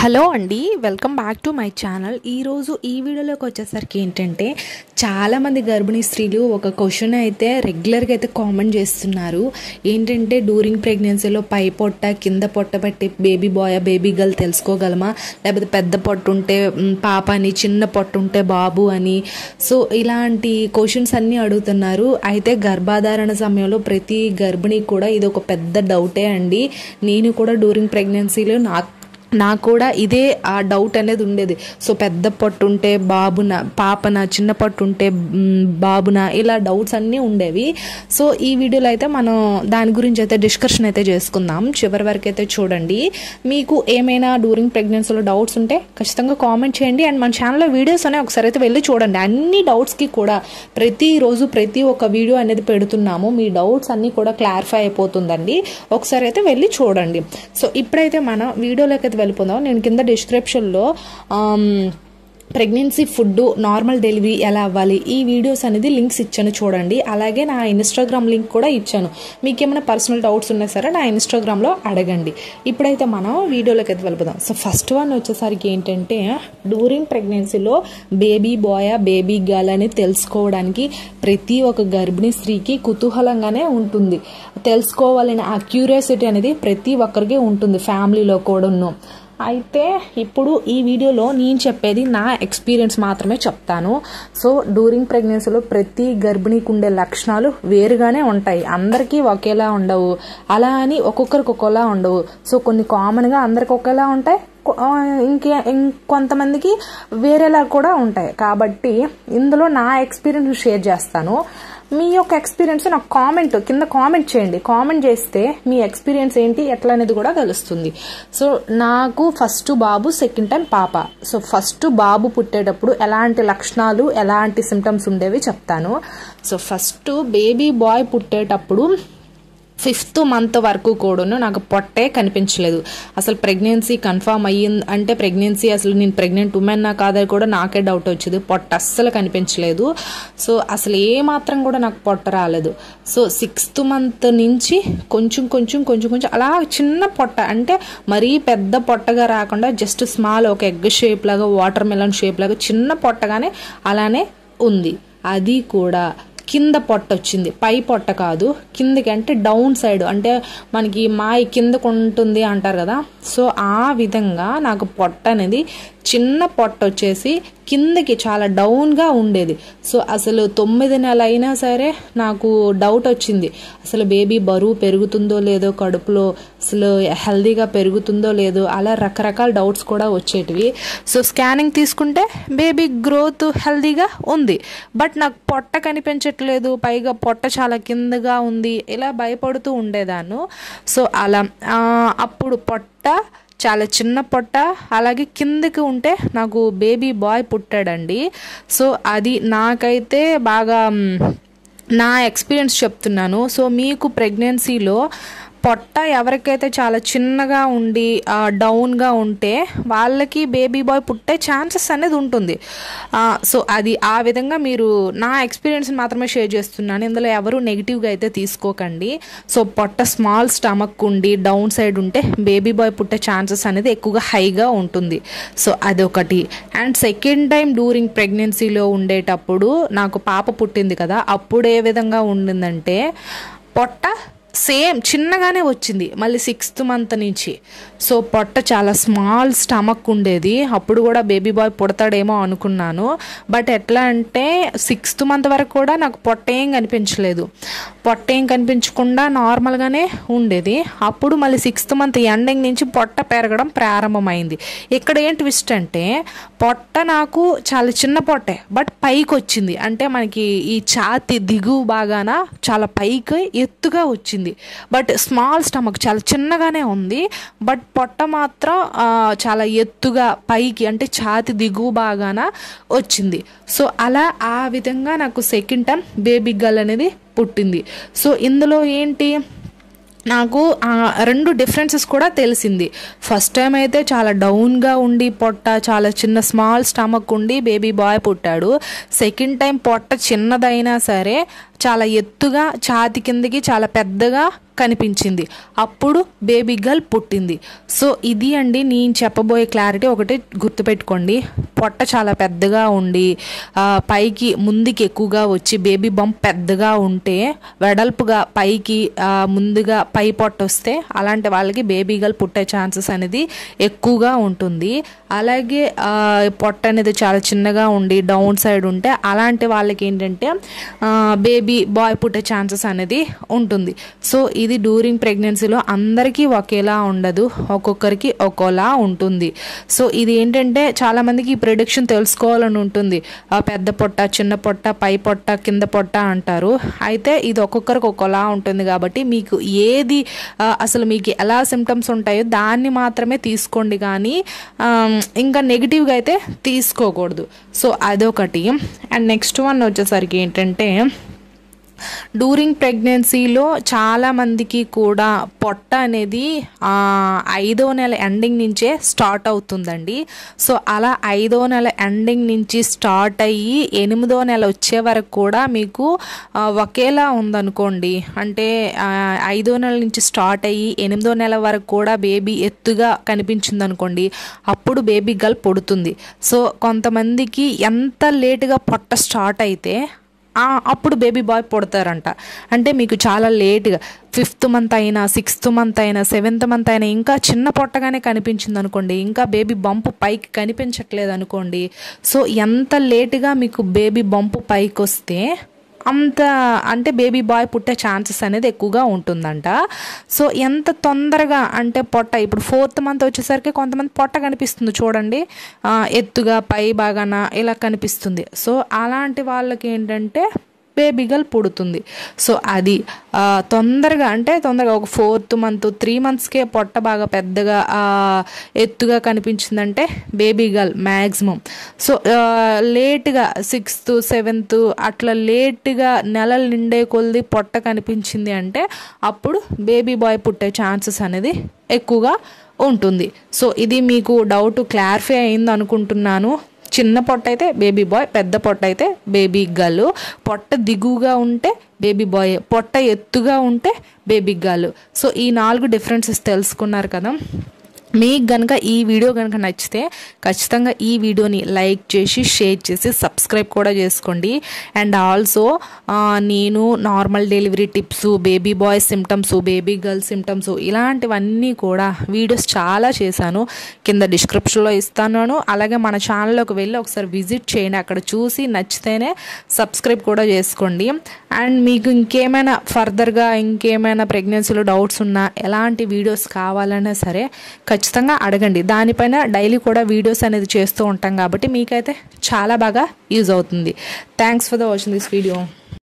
hello అండి welcome back to my channel ఈరోజు ఈ వీడియోలోకి వచ్చేసరికి ఏంటంటే చాలామంది గర్భిణీ స్త్రీలు ఒక క్వశ్చన్ అయితే రెగ్యులర్గా అయితే కామెంట్ చేస్తున్నారు ఏంటంటే డ్యూరింగ్ ప్రెగ్నెన్సీలో పై పొట్ట కింద పొట్ట బట్టి బేబీ బాయ్ బేబీ గర్ల్ తెలుసుకోగలమా లేకపోతే పెద్ద పొట్ట ఉంటే మ్, పాప అని చిన్న పొట్ట ఉంటే బాబు అని సో ఇలాంటి క్వశ్చన్స్ అన్నీ అడుగుతున్నారు అయితే గర్భాధారణ సమయంలో ప్రతి గర్భిణీ కూడా ఇది ఒక పెద్ద డౌటే అండి నేను కూడా డ్యూరింగ్ ప్రెగ్నెన్సీలో నాకు నాకు కూడా ఇదే ఆ డౌట్ అనేది ఉండేది సో పెద్ద పట్టు ఉంటే బాబున పాపన చిన్న పట్టు ఉంటే మ్, బాబున ఇలా డౌట్స్ అన్నీ ఉండేవి సో ఈ వీడియోలో అయితే మనం దాని గురించి అయితే డిస్కషన్ అయితే చేసుకుందాం చివరి వరకు అయితే చూడండి మీకు ఏమైనా డ్యూరింగ్ ప్రెగ్నెన్సీలో డౌట్స్ ఉంటే ఖచ్చితంగా కామెంట్ చేయండి అండ్ మన ఛానల్లో వీడియోస్ అనేవి ఒకసారి అయితే వెళ్ళి చూడండి అన్ని డౌట్స్కి కూడా ప్రతిరోజు ప్రతి ఒక్క వీడియో అనేది పెడుతున్నాము మీ డౌట్స్ అన్నీ కూడా క్లారిఫై అయిపోతుందండి ఒకసారి అయితే వెళ్ళి చూడండి సో ఇప్పుడైతే మనం వీడియోలోకి అయితే వెళ్ళిపోదాం నేను కింద డిస్క్రిప్షన్లో ప్రెగ్నెన్సీ ఫుడ్ నార్మల్ డెలివరీ ఎలా అవ్వాలి ఈ వీడియోస్ అనేది లింక్స్ ఇచ్చాను చూడండి అలాగే నా ఇన్స్టాగ్రామ్ లింక్ కూడా ఇచ్చాను మీకు ఏమైనా పర్సనల్ డౌట్స్ ఉన్నా సరే నా ఇన్స్టాగ్రామ్లో అడగండి ఇప్పుడైతే మనం వీడియోలోకి అయితే వెళ్ళిపోదాం సో ఫస్ట్ వన్ వచ్చేసరికి ఏంటంటే డ్యూరింగ్ ప్రెగ్నెన్సీలో బేబీ బాయ్ బేబీ గర్ల్ అని తెలుసుకోవడానికి ప్రతి ఒక్క గర్భిణీ స్త్రీకి కుతూహలంగానే ఉంటుంది తెలుసుకోవాలని ఆ క్యూరియాసిటీ అనేది ప్రతి ఒక్కరికి ఉంటుంది ఫ్యామిలీలో కూడాను అయితే ఇప్పుడు ఈ వీడియోలో నేను చెప్పేది నా ఎక్స్పీరియన్స్ మాత్రమే చెప్తాను సో డ్యూరింగ్ ప్రెగ్నెన్సీలో ప్రతి గర్భిణీకి ఉండే లక్షణాలు వేరుగానే ఉంటాయి అందరికీ ఒకేలా ఉండవు అలా అని ఒక్కొక్కరికి ఒక్కోలా ఉండవు సో కొన్ని కామన్గా అందరికి ఒకేలా ఉంటాయి కొ- ఆ, ఇంకే ఇంకొంతమందికి వేరేలా కూడా ఉంటాయి కాబట్టి ఇందులో నా ఎక్స్పీరియన్స్ షేర్ చేస్తాను మీ యొక్క ఎక్స్పీరియన్స్ నాకు కామెంట్ కింద కామెంట్ చేయండి కామెంట్ చేస్తే మీ ఎక్స్పీరియన్స్ ఏంటి ఎట్లా అనేది కూడా తెలుస్తుంది సో నాకు ఫస్ట్ బాబు సెకండ్ టైం పాప సో ఫస్ట్ బాబు పుట్టేటప్పుడు ఎలాంటి లక్షణాలు ఎలాంటి సిమ్టమ్స్ ఉండేవి చెప్తాను సో ఫస్ట్ బేబీ బాయ్ పుట్టేటప్పుడు ఫిఫ్త్ మంత్ వరకు కూడాను నాకు పొట్టే కనిపించలేదు అసలు ప్రెగ్నెన్సీ కన్ఫామ్ అయ్యింది అంటే ప్రెగ్నెన్సీ అసలు నేను ప్రెగ్నెంట్ ఉమెన్ నా కాదని కూడా నాకే డౌట్ వచ్చింది పొట్ట అస్సలు కనిపించలేదు సో అసలు ఏ మాత్రం కూడా నాకు పొట్ట రాలేదు సో సిక్స్త్ మంత్ నుంచి కొంచెం కొంచెం కొంచెం కొంచెం అలా చిన్న పొట్ట అంటే మరీ పెద్ద పొట్టగా రాకుండా జస్ట్ స్మాల్ ఒక ఎగ్ షేప్ లాగా వాటర్ మెలన్ షేప్ లాగా చిన్న పొట్టగానే అలానే ఉంది అది కూడా కింద పొట్ట వచ్చింది పై పొట్ట కాదు కిందకి అంటే డౌన్ సైడ్ అంటే మనకి మాయ కిందకు ఉంటుంది అంటారు కదా సో ఆ విధంగా నాకు పొట్ట అనేది చిన్న పొట్ట వచ్చేసి కిందకి చాలా డౌన్గా ఉండేది సో అసలు తొమ్మిది నెలలు అయినా సరే నాకు డౌట్ వచ్చింది అసలు బేబీ బరువు పెరుగుతుందో లేదో కడుపులో అసలు హెల్దీగా పెరుగుతుందో లేదో అలా రకరకాల డౌట్స్ కూడా వచ్చేటివి సో స్కానింగ్ తీసుకుంటే బేబీ గ్రోత్ హెల్దీగా ఉంది బట్ నాకు పొట్ట కనిపించట్లేదు పైగా పొట్ట చాలా కిందగా ఉంది ఇలా భయపడుతూ ఉండేదాన్ని సో అలా ఆ, అప్పుడు పొట్ట చాలా చిన్న పొట్ట అలాగే కిందకి ఉంటే నాకు బేబీ బాయ్ పుట్టాడండి సో అది నాకైతే బాగా మ్, నా ఎక్స్పీరియన్స్ చెప్తున్నాను సో మీకు ప్రెగ్నెన్సీలో పొట్ట ఎవరికైతే చాలా చిన్నగా ఉండి ఆ, డౌన్గా ఉంటే వాళ్ళకి బేబీ బాయ్ పుట్టే ఛాన్సెస్ అనేది ఉంటుంది ఆ, సో అది ఆ విధంగా మీరు నా ఎక్స్పీరియన్స్ మాత్రమే షేర్ చేస్తున్నాను ఇందులో ఎవరు నెగిటివ్గా అయితే తీసుకోకండి సో పొట్ట స్మాల్ స్టమక్ ఉండి డౌన్ సైడ్ ఉంటే బేబీ బాయ్ పుట్టే ఛాన్సెస్ అనేది ఎక్కువగా హైగా ఉంటుంది సో అదొకటి అండ్ సెకండ్ టైం డ్యూరింగ్ ప్రెగ్నెన్సీలో ఉండేటప్పుడు నాకు పాప పుట్టింది కదా అప్పుడు ఏ విధంగా ఉండిందంటే పొట్ట సేమ్ చిన్నగానే వచ్చింది మళ్ళీ సిక్స్త్ మంత్ నుంచి సో పొట్ట చాలా స్మాల్ స్టమక్ ఉండేది అప్పుడు కూడా బేబీ బాయ్ పుడతాడేమో అనుకున్నాను బట్ ఎట్లా అంటే సిక్స్త్ మంత్ వరకు కూడా నాకు పొట్ట ఏం కనిపించలేదు పొట్ట ఏం కనిపించకుండా నార్మల్గానే ఉండేది అప్పుడు మళ్ళీ సిక్స్త్ మంత్ ఎండింగ్ నుంచి పొట్ట పెరగడం ప్రారంభమైంది ఇక్కడ ఏం ట్విస్ట్ అంటే పొట్ట నాకు చాలా చిన్న పొట్టే బట్ పైకి వచ్చింది అంటే మనకి ఈ ఛాతి దిగువ బాగాన చాలా పైకి ఎత్తుగా వచ్చింది బట్ స్మాల్ స్టమక్ చాలా చిన్నగానే ఉంది బట్ పొట్ట మాత్రం ఆ, చాలా ఎత్తుగా పైకి అంటే ఛాతి దిగువ బాగాన వచ్చింది సో అలా ఆ విధంగా నాకు సెకండ్ టైం బేబీ గర్ల్ అనేది పుట్టింది సో ఇందులో ఏంటి నాకు ఆ రెండు డిఫరెన్సెస్ కూడా తెలిసింది ఫస్ట్ టైం అయితే చాలా డౌన్గా ఉండి పొట్ట చాలా చిన్న స్మాల్ స్టమక్ ఉండి బేబీ బాయ్ పుట్టాడు సెకండ్ టైం పొట్ట చిన్నదైనా సరే చాలా ఎత్తుగా ఛాతి కిందకి చాలా పెద్దగా కనిపించింది అప్పుడు బేబీ గర్ల్ పుట్టింది సో ఇది అండి నేను చెప్పబోయే క్లారిటీ ఒకటి గుర్తుపెట్టుకోండి పొట్ట చాలా పెద్దగా ఉండి ఆ, పైకి ముందుకి ఎక్కువగా వచ్చి బేబీ బంప్ పెద్దగా ఉంటే వెడల్పుగా పైకి ఆ, ముందుగా పై పొట్ట వస్తే అలాంటి వాళ్ళకి బేబీ గర్ల్ పుట్టే ఛాన్సెస్ అనేది ఎక్కువగా ఉంటుంది అలాగే ఆ, పొట్ట అనేది చాలా చిన్నగా ఉండి డౌన్ సైడ్ ఉంటే అలాంటి వాళ్ళకి ఏంటంటే బేబీ బాయ్ పుట్టే ఛాన్సెస్ అనేది ఉంటుంది సో ఇది డ్యూరింగ్ ప్రెగ్నెన్సీలో అందరికీ ఒకేలా ఉండదు ఒక్కొక్కరికి ఒక్కోలా ఉంటుంది సో ఇది ఏంటంటే చాలామందికి ఈ ప్రిడిక్షన్ తెలుసుకోవాలని ఉంటుంది ఆ పెద్ద పొట్ట చిన్న పొట్ట పై పొట్ట కింద పొట్ట అంటారు అయితే ఇది ఒక్కొక్కరికి ఒక్కోలా ఉంటుంది కాబట్టి మీకు ఏది ఆ, అసలు మీకు ఎలా సిమ్టమ్స్ ఉంటాయో దాన్ని మాత్రమే తీసుకోండి కానీ ఆ, ఇంకా నెగిటివ్గా అయితే తీసుకోకూడదు సో అదొకటి అండ్ నెక్స్ట్ వన్ వచ్చేసరికి ఏంటంటే డ్యూరింగ్ ప్రెగ్నెన్సీలో చాలామందికి కూడా పొట్ట అనేది ఆ, ఐదో నెల ఎండింగ్ నుంచే స్టార్ట్ అవుతుందండి సో అలా ఐదో నెల ఎండింగ్ నుంచి స్టార్ట్ అయ్యి ఎనిమిదో నెల వచ్చే వరకు కూడా మీకు ఆ, ఒకేలా ఉందనుకోండి అంటే ఆ, ఐదో నెల నుంచి స్టార్ట్ అయ్యి ఎనిమిదో నెల వరకు కూడా బేబీ ఎత్తుగా కనిపించింది అనుకోండి అప్పుడు బేబీ గర్ల్ పుడుతుంది సో కొంతమందికి ఎంత లేటుగా పొట్ట స్టార్ట్ అయితే ఆ, అప్పుడు బేబీ బాయ్ పుడతారంట అంటే మీకు చాలా లేట్గా ఫిఫ్త్ మంత్ అయినా సిక్స్త్ మంత్ అయినా సెవెంత్ మంత్ అయినా ఇంకా చిన్న పొట్టగానే కనిపించింది అనుకోండి ఇంకా బేబీ బంపు పైకి కనిపించట్లేదు అనుకోండి సో ఎంత లేటుగా మీకు బేబీ బంపు పైకి వస్తే అంత అంటే బేబీ బాయ్ పుట్టే ఛాన్సెస్ అనేది ఎక్కువగా ఉంటుందంట సో ఎంత తొందరగా అంటే పొట్ట ఇప్పుడు ఫోర్త్ మంత్ వచ్చేసరికి కొంతమంది పొట్ట కనిపిస్తుంది చూడండి ఆ, ఎత్తుగా పై బాగాన ఇలా కనిపిస్తుంది సో అలాంటి వాళ్ళకి ఏంటంటే బేబీ గర్ల్ పుడుతుంది సో అది ఆ, తొందరగా అంటే తొందరగా ఒక ఫోర్త్ మంత్ త్రీ మంత్స్కే పొట్ట బాగా పెద్దగా ఆ, ఎత్తుగా కనిపించిందంటే బేబీ గర్ల్ మ్యాక్సిమం సో లేట్గా సిక్స్త్ సెవెంత్ అట్లా లేట్గా నెలలు నిండే కొద్ది పొట్ట కనిపించింది అంటే అప్పుడు బేబీ బాయ్ పుట్టే ఛాన్సెస్ అనేది ఎక్కువగా ఉంటుంది సో ఇది మీకు డౌట్ క్లారిఫై అయింది అనుకుంటున్నాను చిన్న పొట్ట అయితే బేబీ బాయ్ పెద్ద పొట్ట అయితే బేబీ గర్ల్ పొట్ట దిగువగా ఉంటే బేబీ బాయ్ పొట్ట ఎత్తుగా ఉంటే బేబీ గర్ల్ సో ఈ నాలుగు డిఫరెన్సెస్ తెలుసుకున్నారు కదా మీకు కనుక ఈ వీడియో కనుక నచ్చితే ఖచ్చితంగా ఈ వీడియోని లైక్ చేసి షేర్ చేసి సబ్స్క్రైబ్ కూడా చేసుకోండి అండ్ ఆల్సో నేను normal delivery tips baby boy symptoms baby girl symptoms ఇలాంటివన్నీ కూడా వీడియోస్ చాలా చేశాను కింద డిస్క్రిప్షన్లో ఇస్తాను అలాగే మన ఛానల్లోకి వెళ్ళి ఒకసారి విజిట్ చేయండి అక్కడ చూసి నచ్చితేనే సబ్స్క్రైబ్ కూడా చేసుకోండి అండ్ మీకు ఇంకేమైనా ఫర్దర్గా ఇంకేమైనా ప్రెగ్నెన్సీలో డౌట్స్ ఉన్నా ఎలాంటి వీడియోస్ కావాలన్నా సరే ఖచ్చితంగా అడగండి దానిపైన డైలీ కూడా వీడియోస్ అనేది చేస్తూ ఉంటాం కాబట్టి మీకైతే చాలా బాగా యూజ్ అవుతుంది thanks for the watching this video